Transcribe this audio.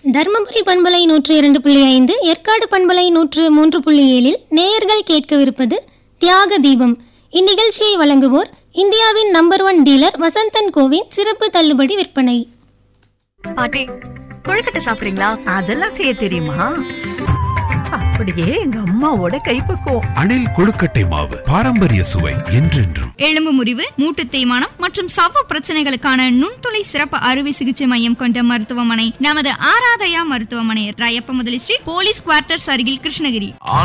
தருமபுரி பண்பலை நூற்று இரண்டு புள்ளி ஐந்து ஏற்காடு பண்பலை நூற்று மூன்று புள்ளி ஏழில் நேயர்கள் கேட்கவிருப்பது தியாக தீபம் இந்நிகழ்ச்சியை வழங்குவோர் இந்தியாவின் நம்பர் ஒன் டீலர் வசந்தன் கோவின் சிறப்பு தள்ளுபடி விற்பனை பாட்டி கொழுக்கட்டை சாப்பிடுறீங்களா அதெல்லாம் செய்ய தெரியுமா அப்படியே எங்க அம்மாவோட கைப்பக்குவம் அணில் கொழுக்கட்டை மாவு பாரம்பரிய சுவை என்றென்றும் எலும்பு முறிவு மூட்டு தேய்மானம் மற்றும் சவ்வு பிரச்சனைகளுக்கான நுண்துளை சிறப்பு அறுவை சிகிச்சை மையம் கொண்ட மருத்துவமனை நமது ஆராதயா மருத்துவமனை ராயப்ப முதலி ஸ்ட்ரீட் போலீஸ் குவார்ட்டர்ஸ் அருகில் கிருஷ்ணகிரி